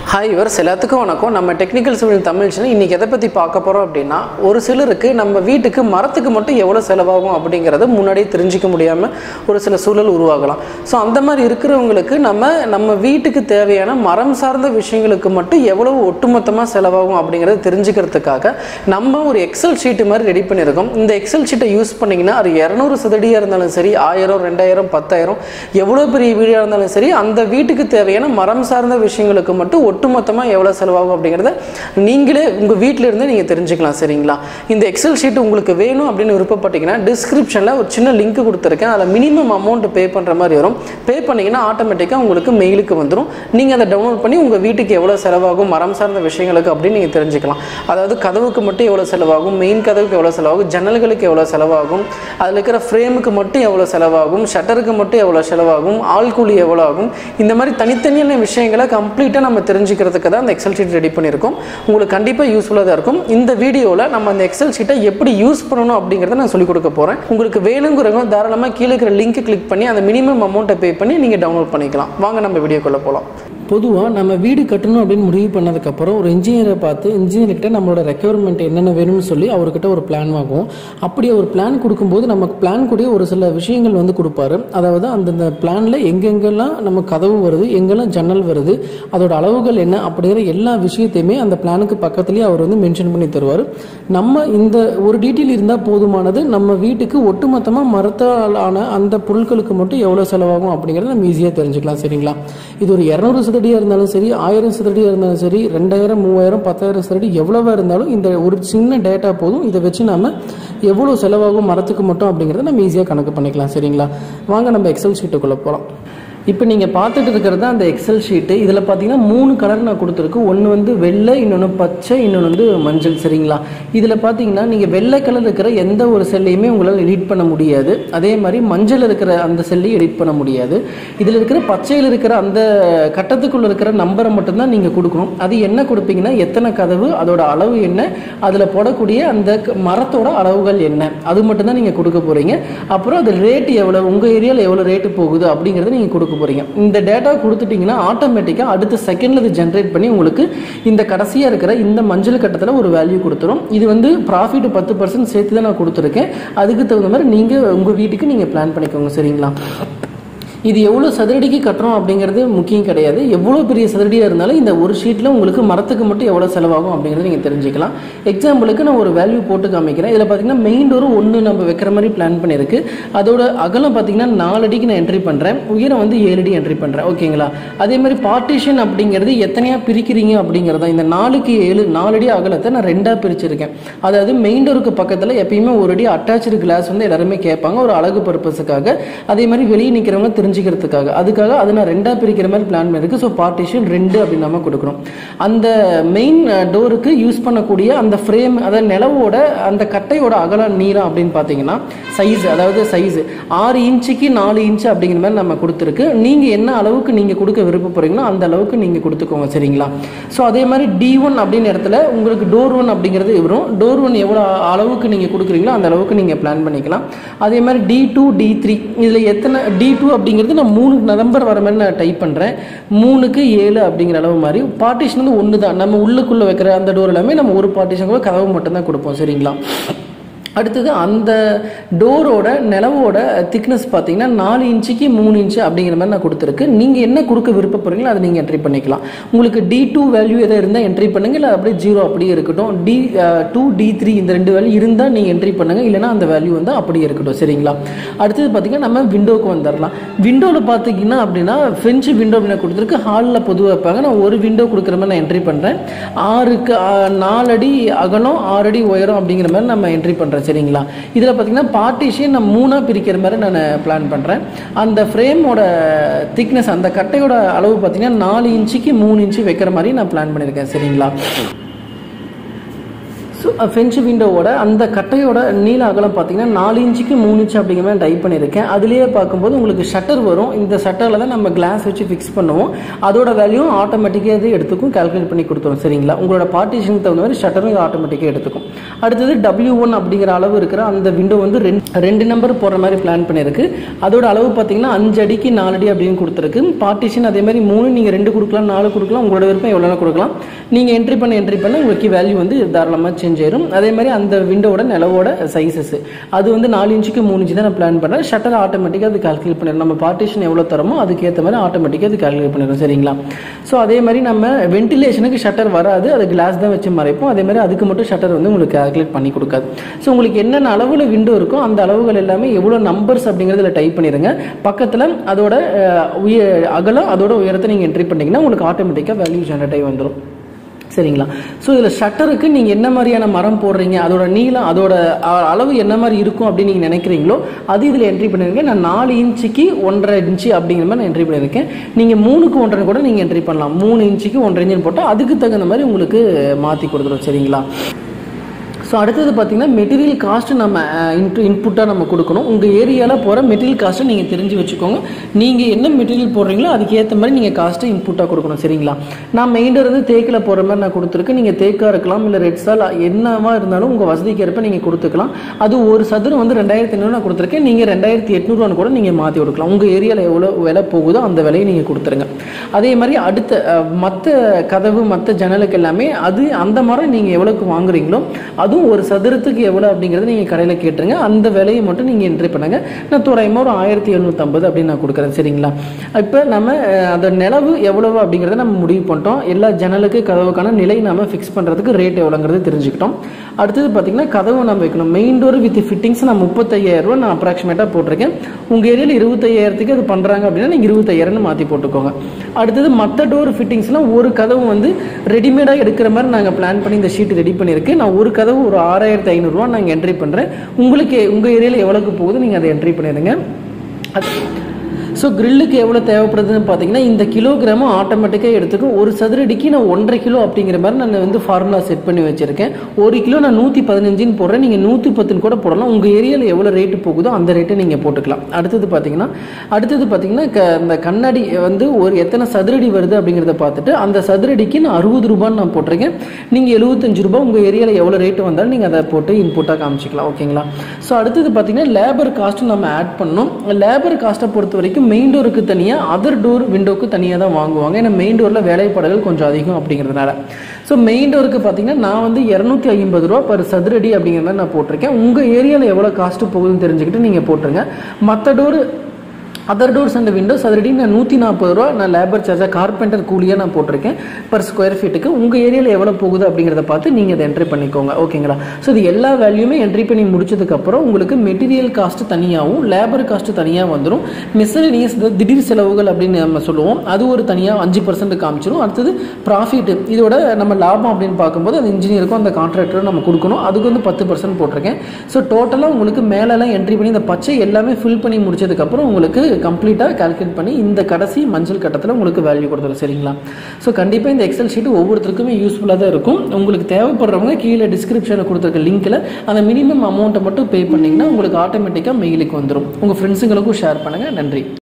hi இவர்ஸ் எல்லாத்துக்கும் வணக்கம் நம்ம டெக்னிக்கல் சிவில் தமிழ் சேனல் இன்றைக்கி எதை பற்றி பார்க்க போகிறோம் அப்படின்னா ஒரு சிலருக்கு நம்ம வீட்டுக்கு மரத்துக்கு மட்டும் எவ்வளோ செலவாகும் அப்படிங்கிறத முன்னாடியே தெரிஞ்சிக்க முடியாமல் ஒரு சில சூழல் உருவாகலாம் ஸோ அந்த மாதிரி இருக்கிறவங்களுக்கு நம்ம நம்ம வீட்டுக்கு தேவையான மரம் சார்ந்த விஷயங்களுக்கு மட்டும் எவ்வளோ ஒட்டுமொத்தமாக செலவாகும் அப்படிங்கிறத தெரிஞ்சுக்கிறதுக்காக நம்ம ஒரு எக்ஸல் ஷீட்டு மாதிரி ரெடி பண்ணியிருக்கோம் இந்த எக்ஸல் ஷீட்டை யூஸ் பண்ணிங்கன்னா அது இரநூறு சதுடியாக இருந்தாலும் சரி ஆயிரம் ரெண்டாயிரம் பத்தாயிரம் எவ்வளோ பெரிய வீடாக இருந்தாலும் சரி அந்த வீட்டுக்கு தேவையான மரம் சார்ந்த விஷயங்களுக்கு மட்டும் ஒட்டுமொத்தமாக எவ்வளோ செலவாகும் அப்படிங்கிறத நீங்களே உங்கள் வீட்டில் இருந்து நீங்கள் தெரிஞ்சுக்கலாம் சரிங்களா இந்த எக்ஸல் ஷீட் உங்களுக்கு வேணும் அப்படின்னு விருப்பப்பட்டீங்கன்னா டிஸ்கிரிப்ஷனில் ஒரு சின்ன லிங்க் கொடுத்துருக்கேன் அதில் மினிமம் அமௌண்ட் பே பண்ணுற மாதிரி வரும் பே பண்ணிங்கன்னா ஆட்டோமேட்டிக்காக உங்களுக்கு மெயிலுக்கு வந்துடும் நீங்கள் அதை டவுன்லோட் பண்ணி உங்கள் வீட்டுக்கு எவ்வளோ செலவாகும் மரம் சார்ந்த விஷயங்களுக்கு அப்படின்னு நீங்கள் தெரிஞ்சுக்கலாம் அதாவது கதவுக்கு மட்டும் எவ்வளோ செலவாகும் மெயின் கதவுக்கு எவ்வளோ செலவாகும் ஜன்னல்களுக்கு எவ்வளோ செலவாகும் அதில் இருக்கிற ஃப்ரேமுக்கு மட்டும் எவ்வளோ செலவாகும் ஷட்டருக்கு மட்டும் எவ்வளோ செலவாகும் ஆள் கூலி எவ்வளோ ஆகும் இந்த மாதிரி தனித்தனியான விஷயங்களை கம்ப்ளீட்டாக நம்ம தெரிஞ்சுக்கிறதுக்கு தான் அந்த எக்ஸல் ஷீட் ரெடி பண்ணியிருக்கோம் உங்களுக்கு கண்டிப்பாக யூஸ்ஃபுல்லாக தான் இருக்கும் இந்த வீடியோவில் நம்ம அந்த எக்ஸல் ஷீட்டை எப்படி யூஸ் பண்ணணும் அப்படிங்கிறத நான் சொல்லிக் கொடுக்க போகிறேன் உங்களுக்கு வேணுங்கிறவங்க தாராளமாக கீழே இருக்கிற லிங்க் கிளிக் பண்ணி அந்த மினிமம் அமௌண்ட்டை பே பண்ணி நீங்கள் டவுன்லோட் பண்ணிக்கலாம் வாங்க நம்ம வீடியோக்குள்ளே போகலாம் பொதுவாக நம்ம வீடு கட்டணும் அப்படின்னு முடிவு பண்ணதுக்கப்புறம் ஒரு இன்ஜினியரை பார்த்து இன்ஜினியர்கிட்ட நம்மளோட ரெக்குயர்மெண்ட் என்னென்ன வேணும்னு சொல்லி அவர்கிட்ட ஒரு பிளான் வாங்குவோம் அப்படி ஒரு பிளான் கொடுக்கும்போது நமக்கு பிளான் கூட ஒரு சில விஷயங்கள் வந்து கொடுப்பாரு அதாவது அந்தந்த பிளானில் எங்கெங்கெல்லாம் நம்ம கதவு வருது எங்கெல்லாம் ஜன்னல் வருது அதோட அளவுகள் என்ன அப்படிங்கிற எல்லா விஷயத்தையுமே அந்த பிளானுக்கு பக்கத்துலேயே அவர் வந்து மென்ஷன் பண்ணி தருவார் நம்ம இந்த ஒரு டீட்டெயில் இருந்தால் போதுமானது நம்ம வீட்டுக்கு ஒட்டுமொத்தமாக மரத்தால் ஆன அந்த பொருட்களுக்கு மட்டும் எவ்வளோ செலவாகும் அப்படிங்கிறத நம்ம ஈஸியாக தெரிஞ்சுக்கலாம் சரிங்களா இது ஒரு இரநூறு சதுரடியாக இருந்தாலும் சரி ஆயிரம் சதுரடியாக இருந்தாலும் சரி ரெண்டாயிரம் மூவாயிரம் பத்தாயிரம் சதுரடி எவ்வளவா இருந்தாலும் இந்த ஒரு சின்ன டேட்டா போதும் இதை வச்சு நாம எவ்வளோ செலவாகும் மரத்துக்கு மட்டும் அப்படிங்கிறத நம்ம ஈஸியாக கணக்கு பண்ணிக்கலாம் சரிங்களா வாங்க நம்ம எக்ஸல் ஷீட்டுக்குள்ளே போகலாம் இப்போ நீங்கள் பார்த்துட்டு இருக்கிறது அந்த எக்ஸல் ஷீட்டு இதில் பார்த்தீங்கன்னா மூணு கலர் நான் கொடுத்துருக்கு ஒன்று வந்து வெள்ளை இன்னொன்று பச்சை இன்னொன்று வந்து மஞ்சள் சரிங்களா இதில் பார்த்தீங்கன்னா நீங்கள் வெள்ளை கலர் இருக்கிற எந்த ஒரு செல்லையுமே உங்களால் எடிட் பண்ண முடியாது அதே மாதிரி மஞ்சள் இருக்கிற அந்த செல்லையும் எடிட் பண்ண முடியாது இதில் இருக்கிற பச்சையில் இருக்கிற அந்த கட்டத்துக்குள்ள இருக்கிற நம்பரை மட்டும்தான் நீங்கள் கொடுக்கணும் அது என்ன கொடுப்பீங்கன்னா எத்தனை கதவு அதோட அளவு என்ன அதில் போடக்கூடிய அந்த க- மரத்தோட அளவுகள் என்ன அது மட்டும்தான் நீங்கள் கொடுக்க போகிறீங்க அப்புறம் அது ரேட் எவ்வளோ உங்கள் ஏரியாவில் எவ்வளோ ரேட்டு போகுது அப்படிங்கிறத நீங்கள் கொடுக்க போகிறீங்க இந்த டேட்டா கொடுத்துட்டீங்கன்னா ஆட்டோமேட்டிக்காக அடுத்த செகண்டில் இது ஜென்ரேட் பண்ணி உங்களுக்கு இந்த கடைசியாக இருக்கிற இந்த மஞ்சள் கட்டத்தில் ஒரு வேல்யூ கொடுத்துரும் இது வந்து ப்ராஃபிட் பத்து பர்சன்ட் சேர்த்து தான் நான் கொடுத்துருக்கேன் அதுக்கு தகுந்த மாதிரி நீங்கள் உங்கள் வீட்டுக்கு நீங்கள் பிளான் பண்ணிக்கோங்க சரிங்களா இது எவ்வளோ சதுரடிக்கு கட்டுறோம் அப்படிங்கிறது முக்கியம் கிடையாது எவ்வளோ பெரிய சதுரடியாக இருந்தாலும் இந்த ஒரு ஷீட்டில் உங்களுக்கு மரத்துக்கு மட்டும் எவ்வளோ செலவாகும் அப்படிங்கிறத நீங்கள் தெரிஞ்சுக்கலாம் எக்ஸாம்பிளுக்கு நான் ஒரு வேல்யூ போட்டு காமிக்கிறேன் இதில் பார்த்தீங்கன்னா மெயின் டோர் ஒன்று நம்ம வைக்கிற மாதிரி பிளான் பண்ணியிருக்கு அதோட அகலம் பார்த்தீங்கன்னா நாலு அடிக்கு நான் என்ட்ரி பண்ணுறேன் உயரம் வந்து ஏழு அடி என்ட்ரி பண்ணுறேன் ஓகேங்களா அதே மாதிரி பார்ட்டிஷன் அப்படிங்கிறது எத்தனையாக பிரிக்கிறீங்க அப்படிங்கிறதா இந்த நாலுக்கு ஏழு நாலு அடி அகலத்தை நான் ரெண்டாக பிரிச்சிருக்கேன் அதாவது மெயின் டோருக்கு பக்கத்தில் எப்பயுமே ஒரு அடி அட்டாச்சு கிளாஸ் வந்து எல்லாருமே கேட்பாங்க ஒரு அழகு பர்பஸுக்காக அதே மாதிரி வெளியே நிற்கிறவங்க தெரிஞ்சுக்கிறதுக்காக அதுக்காக அதை நான் ரெண்டாக பிரிக்கிற மாதிரி பிளான் பண்ணிருக்கு ஸோ பார்ட்டிஷன் ரெண்டு அப்படின்னு நம்ம கொடுக்கணும் அந்த மெயின் டோருக்கு யூஸ் பண்ணக்கூடிய அந்த ஃப்ரேம் அதாவது நிலவோட அந்த கட்டையோட அகலம் நீளம் அப்படின்னு பார்த்தீங்கன்னா சைஸ் அதாவது சைஸ் ஆறு இன்ச்சுக்கு நாலு இன்ச்சு அப்படிங்கிற மாதிரி நம்ம கொடுத்துருக்கு நீங்கள் என்ன அளவுக்கு நீங்கள் கொடுக்க விருப்பப்படுறீங்களோ அந்த அளவுக்கு நீங்கள் கொடுத்துக்கோங்க சரிங்களா ஸோ அதே மாதிரி டி ஒன் அப்படின்னு இடத்துல உங்களுக்கு டோர் ஒன் அப்படிங்கிறது வரும் டோர் ஒன் எவ்வளோ அளவுக்கு நீங்கள் கொடுக்குறீங்களோ அந்த அளவுக்கு நீங்கள் பிளான் பண்ணிக்கலாம் அதே மாதிரி டி டூ டி த்ரீ இதில் எத்தனை டி டூ அப்படிங்கிறது நான் மூணு நம்பர் வர மாதிரி நான் டைப் பண்ணுறேன் மூணுக்கு ஏழு அப்படிங்கிற அளவு மாதிரி பார்ட்டிஷன் வந்து ஒன்று தான் நம்ம உள்ளுக்குள்ளே வைக்கிற அந்த டோர் எல்லாமே நம்ம ஒரு பார்ட்டிஷன் கூட கதவு மட்டும்தான் கொடுப்போம் சரிங்களா அடுத்தது அந்த டோரோட நிலவோட திக்னஸ் பார்த்தீங்கன்னா நாலு இன்ச்சுக்கு மூணு இன்ச்சு அப்படிங்கிற மாதிரி நான் கொடுத்துருக்கு நீங்கள் என்ன கொடுக்க விருப்பப்படுறீங்களோ அதை நீங்கள் என்ட்ரி பண்ணிக்கலாம் உங்களுக்கு டி டூ வேல்யூ எதாவது இருந்தால் என்ட்ரி பண்ணுங்க இல்லை அப்படியே ஜீரோ அப்படியே இருக்கட்டும் டி டூ டி த்ரீ இந்த ரெண்டு வேல்யூ இருந்தால் நீங்கள் என்ட்ரி பண்ணுங்க இல்லைன்னா அந்த வேல்யூ வந்து அப்படியே இருக்கட்டும் சரிங்களா அடுத்தது பார்த்தீங்கன்னா நம்ம விண்டோக்கு வந்துடலாம் விண்டோவில் பார்த்தீங்கன்னா அப்படின்னா ஃப்ரெஞ்சு விண்டோ அப்படின்னு கொடுத்துருக்கு ஹாலில் பொதுவாக வைப்பாங்க நான் ஒரு விண்டோ கொடுக்குற மாதிரி நான் என்ட்ரி பண்ணுறேன் ஆறுக்கு ஆ, நாலு அடி அகலம் ஆறு அடி உயரம் அப்படிங்கிற மாதிரி நம்ம என்ட்ரி பண்ணுறேன் சரிங்களா இதில் பார்த்தீங்கன்னா பார்ட்டிஷன் நான் மூணாக பிரிக்கிற மாதிரி நான் பிளான் பண்ணுறேன் அந்த ஃப்ரேமோட திக்னஸ் அந்த கட்டையோட அளவு பார்த்தீங்கன்னா நாலு இன்ச்சுக்கு மூணு இன்ச்சு வைக்கிற மாதிரி நான் பிளான் பண்ணியிருக்கேன் சரிங்களா ஸோ ஃப்ரெஞ்சு விண்டோவோட அந்த கட்டையோட நீள அகலம் பார்த்தீங்கன்னா நாலு இன்ச்சுக்கு மூணு இன்ச்சு அப்படிங்கிற மாதிரி டைப் பண்ணியிருக்கேன் அதுலேயே பார்க்கும்போது உங்களுக்கு ஷட்டர் வரும் இந்த ஷட்டரில் தான் நம்ம கிளாஸ் வச்சு ஃபிக்ஸ் பண்ணுவோம் அதோட வேல்யூ ஆட்டோமேட்டிக்காக இது எடுத்துக்கும் கால்குலேட் பண்ணி கொடுத்துரும் சரிங்களா உங்களோட பார்ட்டிஷனுக்கு தகுந்த மாதிரி ஷட்டரும் இது ஆட்டோமேட்டிக்காக எடுத்துக்கும் அடுத்தது டபிள்யூ ஒன் அப்படிங்கிற அளவு இருக்கிற அந்த விண்டோ வந்து ரெண்டு ரெண்டு நம்பர் போடுற மாதிரி பிளான் பண்ணியிருக்கு அதோட அளவு பார்த்தீங்கன்னா அஞ்சு அடிக்கு நாலு அடி அப்படின்னு கொடுத்துருக்கு பார்ட்டிஷன் அதே மாதிரி மூணு நீங்கள் ரெண்டு கொடுக்கலாம் நாலு கொடுக்கலாம் உங்களோட விருப்பம் எவ்வளோ கொடுக்கலாம் நீங்கள் என்ட்ரி பண்ண என்ட்ரி பண்ண உங்களுக்கு வேல்யூ வந்து தாராளமாக சேஞ்ச் ஆயிரும் அதே மாதிரி அந்த விண்டோவோட நிலவோட சைஸஸ் அது வந்து நாலு இன்ச்சுக்கு மூணு இன்ச்சு தான் நான் பிளான் பண்ணுறேன் ஷட்டர் ஆட்டோமேட்டிக்காக அது கால்குலேட் பண்ணிடும் நம்ம பார்ட்டிஷன் எவ்வளோ தரமோ அதுக்கேற்ற மாதிரி ஆட்டோமேட்டிக்காக அது கால்குலேட் பண்ணிடும் சரிங்களா ஸோ அதே மாதிரி நம்ம வென்டிலேஷனுக்கு ஷட்டர் வராது அது கிளாஸ் தான் வச்சு மறைப்போம் அதே மாதிரி அதுக்கு மட்டும் ஷட்டர் வந்து உங்களுக்கு கால்குலேட் பண்ணி கொடுக்காது ஸோ உங்களுக்கு என்னென்ன அளவில் விண்டோ இருக்கோ அந்த அளவுகள் எல்லாமே எவ்வளோ நம்பர்ஸ் அப்படிங்கிறதுல டைப் பண்ணிடுங்க பக்கத்தில் அதோட அஹ், உய அகலம் அதோட உயரத்தை நீங்கள் என்ட்ரி பண்ணிங்கன்னா உங்களுக்கு ஆட்டோமேட்டிக்காக வேல்யூ ஜென்ரேட் ஆகி வந்துடும் சரிங்களா ஸோ இதில் ஷட்டருக்கு நீங்கள் என்ன மாதிரியான மரம் போடுறீங்க அதோட நீளம் அதோட அ- அளவு என்ன மாதிரி இருக்கும் அப்படின்னு நீங்கள் நினைக்கிறீங்களோ அது இதில் என்ட்ரி பண்ணியிருக்கேன் நான் நாலு இன்ச்சுக்கு ஒன்றரை இன்ச்சு அப்படிங்கிற மாதிரி நான் என்ட்ரி பண்ணியிருக்கேன் நீங்கள் மூணுக்கு ஒன்றரை கூட நீங்கள் என்ட்ரி பண்ணலாம் மூணு இன்ச்சுக்கு ஒன்றரை இன்ச்சுன்னு போட்டால் அதுக்கு தகுந்த மாதிரி உங்களுக்கு மாற்றி கொடுத்துரும் சரிங்களா ஸோ அடுத்தது பார்த்தீங்கன்னா மெட்டீரியல் காஸ்ட் நம்ம இன்ட்டு இன்புட்டாக நம்ம கொடுக்கணும் உங்கள் ஏரியாவில் போகிற மெட்டீரியல் காஸ்ட்டை நீங்கள் தெரிஞ்சு வச்சுக்கோங்க நீங்கள் என்ன மெட்டீரியல் போடுறீங்களோ அதுக்கு ஏற்ற மாதிரி நீங்கள் காஸ்ட்டை இன்புட்டாக கொடுக்கணும் சரிங்களா நான் மெயின்டர் வந்து தேக்கில் போகிற மாதிரி நான் கொடுத்துருக்கேன் நீங்கள் தேக்காக இருக்கலாம் இல்லை ரெட் சால் என்னவா இருந்தாலும் உங்கள் வசதிக்கு ஏற்ப நீங்கள் கொடுத்துக்கலாம் அது ஒரு சதுரம் வந்து ரெண்டாயிரத்தி ஐநூறு நான் கொடுத்துருக்கேன் நீங்கள் ரெண்டாயிரத்தி எட்நூறுவான்னு கூட நீங்கள் மாற்றி கொடுக்கலாம் உங்கள் ஏரியாவில் எவ்வளோ விலை போகுதோ அந்த விலையை நீங்கள் கொடுத்துருங்க அதே மாதிரி அடுத்த மற்ற கதவு மற்ற ஜன்னலுக்கு எல்லாமே அது அந்த மரம் நீங்கள் எவ்வளோக்கு வாங்குறீங்களோ அதுவும் ஒரு சதுரத்துக்கு எவ்வளோ அப்படிங்கிறத நீங்கள் கடையில் கேட்டுருங்க அந்த விலையை மட்டும் நீங்கள் என்ட்ரி பண்ணுங்க நான் தோராயமாக ஒரு ஆயிரத்தி எழுநூற்றம்பது அப்படின்னு நான் கொடுக்குறேன் சரிங்களா இப்போ நம்ம அஹ், அந்த நிலவு எவ்வளவு அப்படிங்கிறத நம்ம முடிவு பண்ணிட்டோம் எல்லா ஜன்னலுக்கு கதவுக்கான நிலை நாம ஃபிக்ஸ் பண்ணுறதுக்கு ரேட் எவ்வளோங்கிறது தெரிஞ்சுக்கிட்டோம் அடுத்தது பார்த்தீங்கன்னா கதவு நம்ம வைக்கணும் மெயின் டோர் வித் ஃபிட்டிங்ஸ் நான் முப்பத்தையாயிரம் ரூபா நான் அப்ராக்சிமேட்டாக போட்டிருக்கேன் உங்கள் ஏரியாவில் இருபத்தையாயிரத்துக்கு அது பண்ணுறாங்க அப்படின்னா நீங்கள் இருபத்தையாயிரம்னு மாற்றி போட்டுக்கோங்க அடுத்தது மற்ற டோர் ஃபிட்டிங்ஸ்லாம் ஒரு கதவு வந்து ரெடிமேடாக எடுக்கிற மாதிரி நாங்கள் பிளான் பண்ணி இந்த ஷீட் ரெடி பண்ணியிருக்கு நான் ஒரு கதவு ஒரு ஆறாயிரத்தி ஐநூறுரூவா நாங்கள் என்ட்ரி பண்ணுறேன் உங்களுக்கு உங்கள் ஏரியாவில் எவ்வளோக்கு போகுது நீங்கள் அதை என்ட்ரி பண்ணிடுங்க அது ஸோ கிரில்லுக்கு எவ்வளோ தேவைப்படுதுன்னு பார்த்தீங்கன்னா இந்த கிலோகிராமும் ஆட்டோமேட்டிக்காக எடுத்துக்கும் ஒரு சதுரடிக்கு நான் ஒன்றரை கிலோ அப்படிங்கிற மாதிரி நான் வந்து ஃபார்முலா செட் பண்ணி வச்சுருக்கேன் ஒரு கிலோ நான் நூற்றி பதினஞ்சுன்னு போடுறேன் நீங்கள் நூற்றி பத்துன்னு கூட போடலாம் உங்கள் ஏரியாவில் எவ்வளோ ரேட்டு போகுதோ அந்த ரேட்டை நீங்கள் போட்டுக்கலாம் அடுத்தது பார்த்தீங்கன்னா அடுத்தது பார்த்தீங்கன்னா க இந்த கண்ணாடி வந்து ஒரு எத்தனை சதுரடி வருது அப்படிங்கிறத பார்த்துட்டு அந்த சதுரடிக்கு நான் அறுபது ரூபான்னு நான் போட்டிருக்கேன் நீங்கள் எழுபத்தஞ்சு ரூபாய் உங்கள் ஏரியாவில் எவ்வளோ ரேட்டு வந்தாலும் நீங்கள் அதை போட்டு இன்புட்டாக காமிச்சிக்கலாம் ஓகேங்களா ஸோ அடுத்தது பார்த்தீங்கன்னா லேபர் காஸ்ட்டும் நம்ம ஆட் பண்ணணும் லேபர் காஸ்ட்டை பொறுத்த வரைக்கும் மெயின் டோருக்கு தனியாக அதர் டோர் விண்டோக்கு தனியாக தான் வாங்குவாங்க ஏன்னா மெயின் டோரில் வேலைப்பாடுகள் கொஞ்சம் அதிகம் அப்படிங்கிறதுனால ஸோ மெயின் டோருக்கு பார்த்தீங்கன்னா நான் வந்து இரநூத்தி ஐம்பது ரூபா பர் சதுரடி அப்படிங்கிற மாதிரி நான் போட்டிருக்கேன் உங்கள் ஏரியாவில் எவ்வளோ காஸ்ட்டு போகுதுன்னு தெரிஞ்சுக்கிட்டு நீங்கள் போட்டுருங்க மற்ற door other doors and windows அதரடி நான் நூற்றி நாற்பது ரூபா நான் லேபர் சார்ஜாக கார்பெண்டர் கூலியாக நான் போட்டிருக்கேன் பர் ஸ்கொயர் ஃபீட்டுக்கு உங்கள் ஏரியாவில் எவ்வளோ போகுது அப்படிங்கிறத பார்த்து நீங்கள் அதை என்ட்ரி பண்ணிக்கோங்க ஓகேங்களா ஸோ இது எல்லா வேல்யூமே என்ட்ரி பண்ணி முடிச்சதுக்கப்புறம் உங்களுக்கு மெட்டீரியல் காஸ்ட்டு தனியாகவும் லேபர் காஸ்ட்டு தனியாக வந்துடும் மிஸ்சலினியஸ் திடீர் செலவுகள் அப்படின்னு நம்ம சொல்லுவோம் அது ஒரு தனியாக அஞ்சு பர்சன்ட் காமிச்சிடும் அடுத்தது ப்ராஃபிட் இதோட நம்ம லாபம் அப்படின்னு பார்க்கும்போது அந்த இன்ஜினியருக்கும் அந்த கான்ட்ராக்டரும் நம்ம கொடுக்கணும் அதுக்கு வந்து பத்து பர்சன்ட் போட்டிருக்கேன் ஸோ டோட்டலாக உங்களுக்கு மேலெல்லாம் என்ட்ரி பண்ணி இந்த பச்சை எல்லாமே ஃபில் பண்ணி முடிச்சதுக்கப்புறம் உங்களுக்கு கம்ப்ளீட்டாக கால்குலேட் பண்ணி இந்த கடைசி மஞ்சள் கட்டத்தில் உங்களுக்கு வேல்யூ கொடுத்துரும் சரிங்களா ஸோ கண்டிப்பாக இந்த எக்ஸல் ஷீட் ஒவ்வொருத்தருக்குமே யூஸ்ஃபுல்லாக தான் இருக்கும் உங்களுக்கு தேவைப்படுறவங்க கீழே டிஸ்கிரிப்ஷனில் கொடுத்துருக்க லிங்க்கில் அந்த மினிமம் அமௌண்ட்டை மட்டும் பே பண்ணிங்கன்னா உங்களுக்கு ஆட்டோமேட்டிக்காக மெயிலுக்கு வந்துடும் உங்கள் ஃப்ரெண்ட்ஸுங்களுக்கும் ஷேர் பண்ணுங்கள் நன்றி